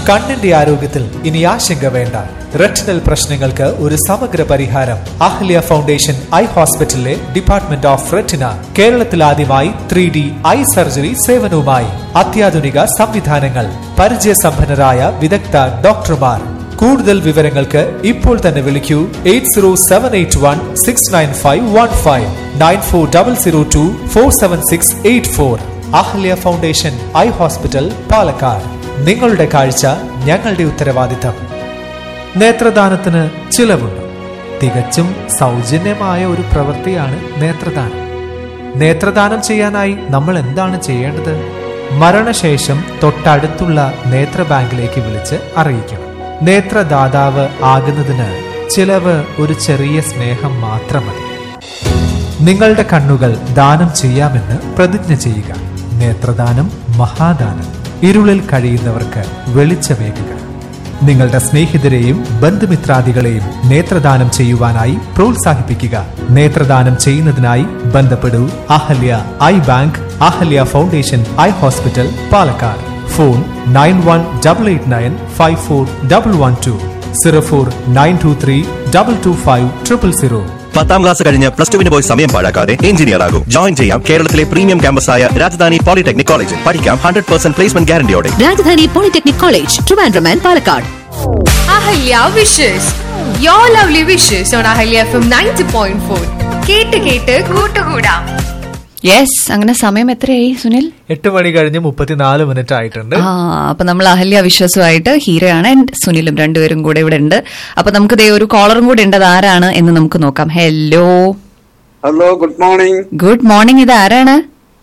കണ്ണിന്റെ ആരോഗ്യത്തിൽ ഇനി ആശങ്ക വേണ്ട റെറ്റിനൽ പ്രശ്നങ്ങൾക്ക് ഒരു സമഗ്ര പരിഹാരം അഹ്ല്യ ഫൗണ്ടേഷൻ ഐ ഹോസ്പിറ്റലിലെ ഡിപ്പാർട്ട്മെന്റ് ഓഫ് റെറ്റിന കേരളത്തിൽ ആദ്യമായി ത്രീ ഡി ഐ സർജറി സേവനവുമായി അത്യാധുനിക സംവിധാനങ്ങൾ പരിചയസമ്പന്നരായ വിദഗ്ധ ഡോക്ടർമാർ കൂടുതൽ വിവരങ്ങൾക്ക് ഇപ്പോൾ തന്നെ വിളിക്കൂ eight zero seven eight one six nine five one five nine four double zero two four seven six eight four Ahalya foundation eye hospital Palakkad നിങ്ങളുടെ കാഴ്ച ഞങ്ങളുടെ ഉത്തരവാദിത്തം നേത്രദാനത്തിന് ചിലവുണ്ട് തികച്ചും സൗജന്യമായ ഒരു പ്രവൃത്തിയാണ് നേത്രദാനം നേത്രദാനം ചെയ്യാനായി നമ്മൾ എന്താണ് ചെയ്യേണ്ടത് മരണശേഷം തൊട്ടടുത്തുള്ള നേത്ര ബാങ്കിലേക്ക് വിളിച്ച് അറിയിക്കണം നേത്രദാതാവ് ആകുന്നതിന് ചിലവ് ഒരു ചെറിയ സ്നേഹം മാത്രം മതി നിങ്ങളുടെ കണ്ണുകൾ ദാനം ചെയ്യാമെന്ന് പ്രതിജ്ഞ ചെയ്യുക നേത്രദാനം മഹാദാനം ഇരുളിൽ കഴിയുന്നവർക്ക് വെളിച്ചമേകുക നിങ്ങളുടെ സ്നേഹിതരെയും ബന്ധുമിത്രാദികളെയും നേത്രദാനം ചെയ്യുവാനായി പ്രോത്സാഹിപ്പിക്കുക നേത്രദാനം ചെയ്യുന്നതിനായി ബന്ധപ്പെടൂ Ahalya eye bank Ahalya foundation eye hospital Palakkad phone nine one double eight nine five four double one two zero four nine two three double two five triple zero പത്താം ക്ലാസ് കഴിഞ്ഞ് പ്ലസ് ടുവിന് പോയി സമയം പാഴാക്കാതെ എഞ്ചിനീയർ ആകും ജോയിൻ ചെയ്യാം കേരളത്തിലെ പ്രീമിയം ക്യാമ്പസായ രാജധാനി പോളിടെക്നിക് കോളേജിൽ പഠിക്കാം ഹൺഡ്രഡ് പെർസെന്റ് പ്ലേസ്മെന്റ് ഗ്യാരണ്ടിയോടെ Rajadhani polytechnic college Trivandrum and Palakkad Ahalya wishes yo lovely wishes on Ahalya F M ninety point four കേട്ട് കേട്ട് കൂട്ടുകൂടാം യെസ് അങ്ങനെ സമയം എത്രയായി സുനിൽ എട്ട് മണി കഴിഞ്ഞ് മുപ്പത്തിനാല് മിനിറ്റ് ആയിട്ടുണ്ട് ആ അപ്പൊ നമ്മൾ അഹല്യ വിശ്വാസമായിട്ട് ഹീരയാണ് ആൻഡ് സുനിലും രണ്ടുപേരും കൂടെ ഇവിടെ ഉണ്ട് അപ്പൊ നമുക്ക് ദേ ഒരു കോളറും കൂടെ ഉണ്ട് അത് ആരാണ് എന്ന് നമുക്ക് നോക്കാം hello hello good morning good morning ഇത് ആരാണ്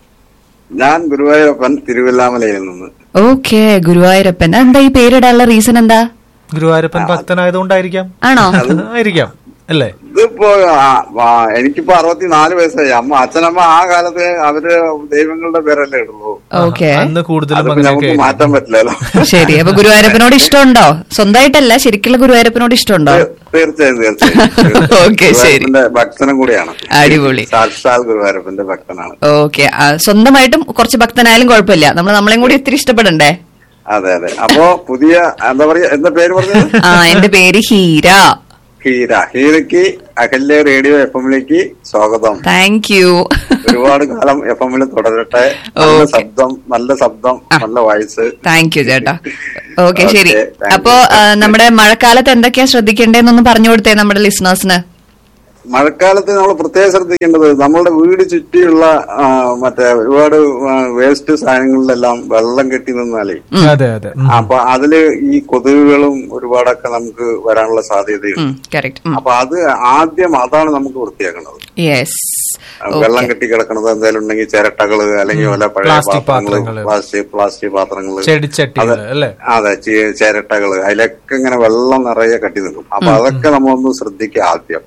ഞാൻ ഗുരുവായൂരപ്പൻ തിരുവല്ലാമലയിൽ നിന്ന് ഓക്കെ ഗുരുവായൂരപ്പൻ എന്താ ഈ പേരിടാനുള്ള റീസൺ എന്താ ഗുരുവായൂരപ്പൻ ഭക്തനായതുകൊണ്ടായിരിക്കാം ആണോ ആയിരിക്കാം അല്ലേ ഇതിപ്പോ ആ, ആ, എനിക്കിപ്പോ അറുപത്തിനാല് വയസ്സായി അമ്മ അച്ഛനമ്മ ആ കാലത്ത് അവര് ദൈവങ്ങളുടെ പേരല്ലേ ഇടുള്ളൂ ഓക്കെ അന്ന് കൂടുതലും അതിപ്പോ അങ്ങനെയൊക്കെ നമുക്ക് മാറ്റാൻ പറ്റില്ലല്ലോ ശരി അപ്പൊ ഗുരുവായൂരപ്പനോട് ഇഷ്ടമുണ്ടോ സ്വന്തമായിട്ടല്ല ശരിക്കുള്ള ഗുരുവായൂരപ്പനോട് ഇഷ്ടമുണ്ടോ തീർച്ചയായും തീർച്ചയായും ഓക്കെ, ശരി. ഗുരുവായൂരപ്പന്റെ ഭക്തനും കൂടിയാണ് അടിപൊളി. സാക്ഷാൽ ഗുരുവായൂരപ്പന്റെ ഭക്തനാണ് ഓക്കെ സ്വന്തമായിട്ടും കുറച്ച് ഭക്തനായാലും കുഴപ്പമില്ല നമ്മൾ നമ്മളെയും കൂടി ഇത്തിരി ഇഷ്ടപ്പെടണ്ടേ അതെ അതെ അപ്പോ പുതിയ എന്താ പറയാ എന്താ പേര് പറഞ്ഞത് ആ എന്റെ പേര് ഹീര ഹീര ഹീരയ്ക്ക് അകല്യ റേഡിയോ എഫ് എമ്മിലേക്ക് സ്വാഗതം താങ്ക് യു ഒരുപാട് കാലം എഫ് എമ്മിൽ തുടരട്ടെ നല്ല Okay. ശബ്ദം നല്ല ശബ്ദം നല്ല വോയിസ് താങ്ക് യു ചേട്ടാ ഓക്കെ Okay, ശരി thank you. അപ്പോ ആ, നമ്മുടെ മഴക്കാലത്ത് എന്തൊക്കെയാ ശ്രദ്ധിക്കേണ്ടതെന്നൊന്ന് പറഞ്ഞു കൊടുത്തേ നമ്മുടെ ലിസണേഴ്സിന് മഴക്കാലത്ത് നമ്മൾ പ്രത്യേകം ശ്രദ്ധിക്കേണ്ടത് നമ്മളുടെ വീട് ചുറ്റിയുള്ള ആ, മറ്റേ ഒരുപാട് വേസ്റ്റ് സാധനങ്ങളിലെല്ലാം വെള്ളം കെട്ടി നിന്നാലേ അതെ അതെ ഉം. അപ്പൊ അതില് ഈ കൊതുകുകളും ഒരുപാടൊക്കെ നമുക്ക് വരാനുള്ള സാധ്യതയുണ്ട് കറക്റ്റ് അപ്പൊ അത് ആദ്യം അതാണ് നമുക്ക് വൃത്തിയാക്കേണ്ടത് യെസ് വെള്ളം കെട്ടി കിടക്കുന്നത് എന്തെങ്കിലും ഉണ്ടെങ്കിൽ ചിരട്ടകള് അല്ലെങ്കിൽ വല്ല പഴയ പ്ലാസ്റ്റിക് പാത്രങ്ങള് പാത്രങ്ങള്. പ്ലാസ്റ്റിക് പ്ലാസ്റ്റിക് പാത്രങ്ങള് ചെടിച്ചട്ടികള് അതെ. അല്ലേ അതെ ചി- ചിരട്ടകള് അതിലൊക്കെ ഇങ്ങനെ വെള്ളം നിറയെ കെട്ടി നിൽക്കും അപ്പൊ അതൊക്കെ നമ്മളൊന്ന് ശ്രദ്ധിക്കുക ആദ്യം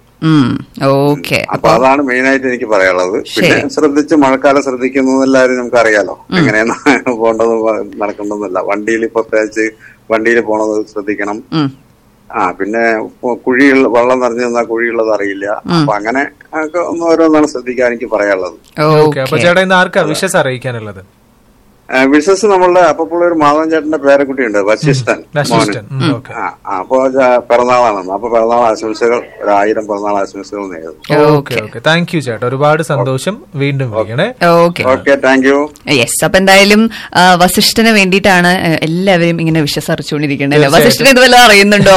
ഓക്കെ അപ്പൊ അതാണ് മെയിൻ ആയിട്ട് എനിക്ക് പറയാനുള്ളത് പിന്നെ ശരി. ശ്രദ്ധിച്ച് മഴക്കാലം ശ്രദ്ധിക്കുന്നത് എല്ലാവരും നമുക്ക് അറിയാലോ എങ്ങനെയാണ് പോകേണ്ടത് നടക്കേണ്ടതെന്നല്ല വണ്ടിയിൽ പ്രത്യേകിച്ച് വണ്ടിയിൽ പോണത് ശ്രദ്ധിക്കണം ആ പിന്നെ ഇപ്പൊ കുഴിയുള്ള വെള്ളം നിറഞ്ഞു നിന്നാൽ കുഴിയുള്ളത് അറിയില്ല അപ്പൊ അങ്ങനെ ഒക്കെ ഒന്ന് ഓരോന്നാണ് ശ്രദ്ധിക്കാൻ എനിക്ക് പറയാനുള്ളത് ഓക്കെ അപ്പൊ ചേട്ടാ ഇന്ന് ആർക്കാ വിഷസ് അറിയിക്കാനുള്ളത് വിശ്വസ് നമ്മളുടെ അപ്പപ്പോൾ ഒരു മാധവൻ ചേട്ടന്റെ പേരക്കുട്ടിയുണ്ട് വശിഷ്ഠൻ വശിഷ്ഠൻ. മോന്. ഉം, ഓക്കെ. ആ ആ, അപ്പൊ ജ- പിറന്നാളാണെന്ന് അപ്പൊ പിറന്നാൾ ആശംസകൾ ഒരു ആയിരം പിറന്നാൾ ആശംസകൾ നേരുന്നു ഓക്കെ ഓക്കെ താങ്ക് യു ചേട്ടാ ഒരുപാട് സന്തോഷം വീണ്ടും വിളിക്കണേ okay okay thank you yes അപ്പൊ എന്തായാലും ആ, വസിഷ്ഠന് വേണ്ടിയിട്ടാണ് ആ, എല്ലാവരും ഇങ്ങനെ വിശ്വസറിച്ചുകൊണ്ടിരിക്കേണ്ടത് തീർച്ചയായിട്ടും. വസിഷ്ഠന് ഇതുവല്ല അറിയുന്നുണ്ടോ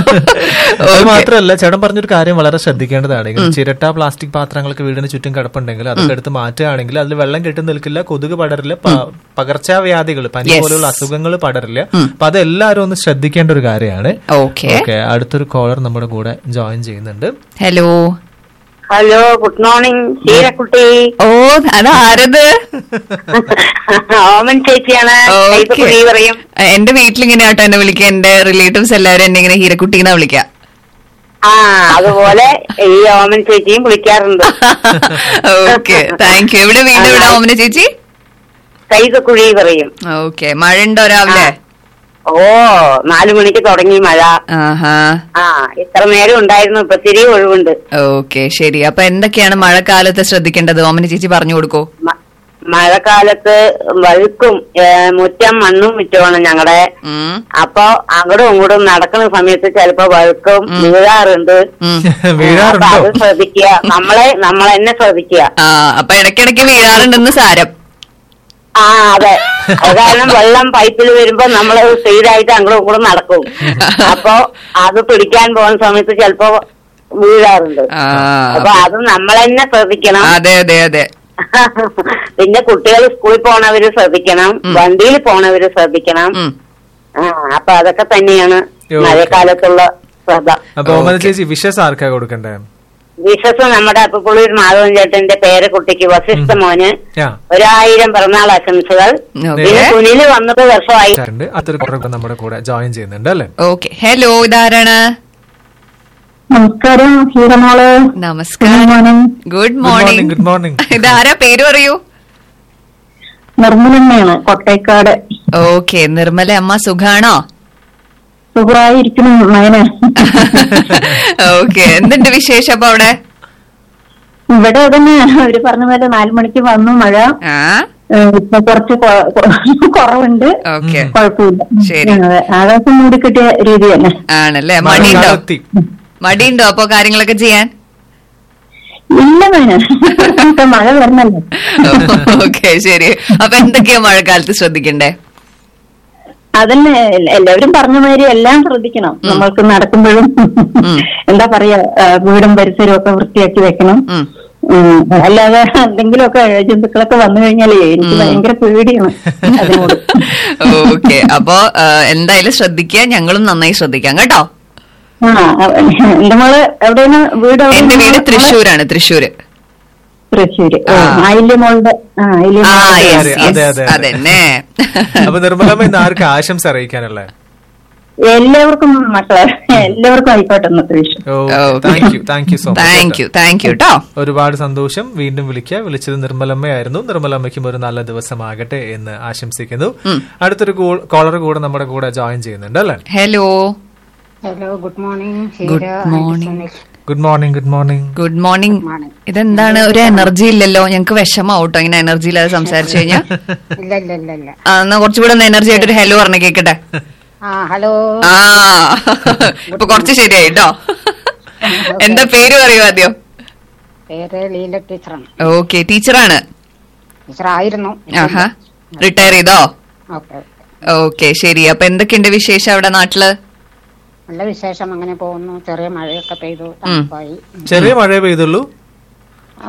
അത് Okay. മാത്രമല്ല ചേട്ടൻ പറഞ്ഞൊരു കാര്യം വളരെ ശ്രദ്ധിക്കേണ്ടതാണ് ഇങ്ങനെ ചിരട്ട പ്ലാസ്റ്റിക് പാത്രങ്ങൾക്ക് വീടിന് ചുറ്റും കിടപ്പുണ്ടെങ്കിൽ അതൊക്കെ എടുത്ത് മാറ്റുകയാണെങ്കിൽ അതിൽ വെള്ളം കെട്ടി നിൽക്കില്ല കൊതുക് പടരില്ല പ- പകർച്ചവ്യാധികൾ പനി Yes. പോലുള്ള അസുഖങ്ങൾ പടരില്ല അപ്പൊ അത് എല്ലാവരും ഒന്ന് ശ്രദ്ധിക്കേണ്ട ഒരു കാര്യമാണ് ഓക്കെ ഓക്കെ അടുത്തൊരു കോളർ നമ്മുടെ കൂടെ ജോയിൻ ചെയ്യുന്നുണ്ട് ഹലോ ഹലോ ഗുഡ് മോർണിംഗ് ശീലക്കുട്ടി ഓ അതാരത് ഓമൻ ചേച്ചിയാണ് ഓക്കെ കൈതക്കുടി പറയും എന്റെ വീട്ടിലിങ്ങനെ ആട്ടോ എന്നെ വിളിക്കുക എന്റെ റിലേറ്റീവ്സ് എല്ലാവരും എന്നെ ഇങ്ങനെ ഹീരക്കുട്ടീന്നാ വിളിക്കുക ആ അതുപോലെ ഈ ഓമൻ ചേച്ചിയും വിളിക്കാറുണ്ട് ഓക്കെ താങ്ക് യു എവിടെ വീട് ഇവിടെ ഓമന ചേച്ചി കൈതക്കുഴി പറയും ഓക്കെ മഴ ഉണ്ടോ രാവിലെ ഓ നാലു മണിക്ക് തുടങ്ങി മഴ ആഹാ ആ ഇത്ര നേരം ഉണ്ടായിരുന്നു ഇപ്പൊ തിരി ഒഴിവുണ്ട് ഓക്കെ ശരി അപ്പൊ എന്തൊക്കെയാണ് മഴക്കാലത്ത് ശ്രദ്ധിക്കേണ്ടത് ഓമന ചേച്ചി പറഞ്ഞു കൊടുക്കൂ മ- മഴക്കാലത്ത് വഴുക്കും ഏ, മുറ്റം മണ്ണും മുറ്റമാണ് ഞങ്ങളുടെ ഉം, അപ്പൊ അങ്ങോട്ടും ഇങ്ങോട്ടും നടക്കുന്ന സമയത്ത് ചിലപ്പോ വഴുക്കും വീഴാറുണ്ട് ഉം. അപ്പൊ വീഴാറുണ്ടോ അത് ശ്രദ്ധിക്കുക നമ്മളെ നമ്മളെന്നെ ശ്രദ്ധിക്കുക ആ അപ്പൊ ഇടയ്ക്കിടയ്ക്ക് വീഴാറുണ്ടെന്ന് സാരം ആ അതെ അത് കാരണം വെള്ളം പൈപ്പിൽ വരുമ്പോ നമ്മള് സ്പീഡായിട്ട് അങ്ങോട്ടും ഇങ്ങോട്ടും നടക്കും അപ്പൊ അത് പിടിക്കാൻ പോകുന്ന സമയത്ത് ചിലപ്പോ വീഴാറുണ്ട് ആ, അപ്പൊ അത് നമ്മളെന്നെ ശ്രദ്ധിക്കണം അതെ അതെ അതെ പിന്നെ കുട്ടികൾ സ്കൂളിൽ പോണവര് ശ്രദ്ധിക്കണം വണ്ടിയിൽ പോണവര് ശ്രദ്ധിക്കണം ഉം. ആ അപ്പൊ അതൊക്കെ തന്നെയാണ് ഓക്കേ. മഴക്കാലത്തുള്ള ശ്രദ്ധ അപ്പൊ ഓമന ചേച്ചി വിഷസ് ആർക്കാ കൊടുക്കണ്ടേ വിശ്വസ് നമ്മുടെ അപ്പുള്ളിയൂർ മാധവൻ ചേട്ടന്റെ പേരെ കുട്ടിക്ക് വസിഷ്ഠ മോന് ആ ഒരായിരം പിറന്നാൾ ആശംസകൾ ഓക്കേ. പിന്നെ സുനില് വന്നിട്ട് വർഷമായി ഉണ്ട് അതൊരു കുറവ് നമ്മുടെ കൂടെ ജോയിൻ ചെയ്യുന്നുണ്ട് അല്ലേ ഓക്കെ ഹലോ ഇതാരാണ് നമസ്കാരം ഹീറമോള് നമസ്കാരം ഗുഡ് മോർണിംഗ് ഗുഡ് മോർണിംഗ് ഇതാരാ പേര് പറയൂ നിർമ്മലമ്മയാണ് കൊട്ടേക്കാട് ഓക്കെ നിർമ്മല അമ്മ സുഖാണോ സുഖമായിരിക്കണം നയന ഓക്കെ എന്തുണ്ട് വിശേഷം അപ്പൊ അവിടെ ഇവിടെ തന്നെ അവര് പറഞ്ഞ പോലെ നാലു മണിക്ക് വന്നു മഴ ആ ഏഹ് ഇപ്പൊ കുറച്ച് കൊ- കൊ- കുറവുണ്ട് ഓക്കെ കുഴപ്പമില്ല ശരി. അതെ, ആകാശം മൂടി കിട്ടിയ രീതി തന്നെ ആണല്ലേ മടിയുണ്ടോ മഴക്കാലത്തി മടിയുണ്ടോ അപ്പൊ കാര്യങ്ങളൊക്കെ ചെയ്യാൻ ഇല്ല നയന ഇപ്പൊ മഴ വരണല്ലോ ഓക്കെ ശരി അപ്പൊ എന്തൊക്കെയാ മഴക്കാലത്ത് ശ്രദ്ധിക്കണ്ടേ അതന്നെ എല്ല- എല്ലാവരും പറഞ്ഞ മാതിരി എല്ലാം ശ്രദ്ധിക്കണം നമ്മൾക്ക് നടക്കുമ്പോഴും എന്താ പറയാ ആ, വീടും പരിസരവും ഒക്കെ വൃത്തിയാക്കി വെക്കണം ഉം. ഉം, അല്ലാതെ എന്തെങ്കിലുമൊക്കെ ജന്തുക്കളൊക്കെ വന്നു കഴിഞ്ഞാലേ എനിക്ക് ഭയങ്കര പേടിയാണ് അതിനോട് ഓക്കെ അപ്പൊ ആ, എന്തായാലും ശ്രദ്ധിക്കുക ഞങ്ങളും നന്നായി ശ്രദ്ധിക്കാം കേട്ടോ ആ എന്റെ മോള് എവിടെയാണ് വീട് എവിടെയാണ് എന്റെ വീട് മോളെ? തൃശ്ശൂരാണ് തൃശ്ശൂര് തൃശ്ശൂര് ഓ, ആ. ആയില്യ മോളുടെ ആ ആയില്യ ആ മോളുടെ yes, അതെ, yes, അതെ, അതെ. അതന്നെ അപ്പൊ നിർമ്മലമ്മ ഇന്ന് ആർക്ക് ആശംസ അറിയിക്കാനല്ലേ എല്ലാവർക്കും മക്കളെ എല്ലാവർക്കും ആയിക്കോട്ടെ ഇന്നത്തെ വിഷയം ഓ Okay. Thank you thank you so thank you thank you കേട്ടോ ഒരുപാട് സന്തോഷം വീണ്ടും വിളിക്കുക വിളിച്ചത് നിർമ്മലമ്മയായിരുന്നു നിർമ്മലമ്മയ്ക്കും ഒരു നല്ല ദിവസമാകട്ടെ എന്ന് ആശംസിക്കുന്നു അടുത്തൊരു കോളർ കൂടെ നമ്മുടെ കൂടെ ജോയിൻ ചെയ്യുന്നുണ്ട് അല്ലേ hello hello good morning good morning good morning good morning good morning ഇതെന്താണ് ഒരു എനർജി ഇല്ലല്ലോ ഞങ്ങക്ക് വിഷമാവട്ടോ ഇങ്ങനെ എനർജി ഇല്ലാതെ സംസാരിച്ചു കഴിഞ്ഞാ ഇല്ല ഇല്ല ഇല്ല ഇല്ല ആ, എന്നാ കുറച്ചുകൂടെ ഒന്ന് എനർജി ആയിട്ട് ഒരു ഹലോ പറഞ്ഞ കേക്കട്ടെ ആ ഹലോ ആ ഇപ്പൊ കുറച്ച് ശരിയായി കേട്ടോ എന്താ പേര് പറയൂ ആദ്യം പേര് ലീല ടീച്ചറാണ് ഓക്കെ ടീച്ചറാണ് ടീച്ചർ ആയിരുന്നു ആഹാ റിട്ടയർ ചെയ്തോ ഓക്കെ ഓക്കെ ശരി അപ്പൊ എന്തൊക്കെയുണ്ട് വിശേഷം അവിടെ നാട്ടില് നല്ല വിശേഷം അങ്ങനെ പോകുന്നു ചെറിയ മഴയൊക്കെ പെയ്തു തണുപ്പായി ചെറിയ മഴ പെയ്തുള്ളൂ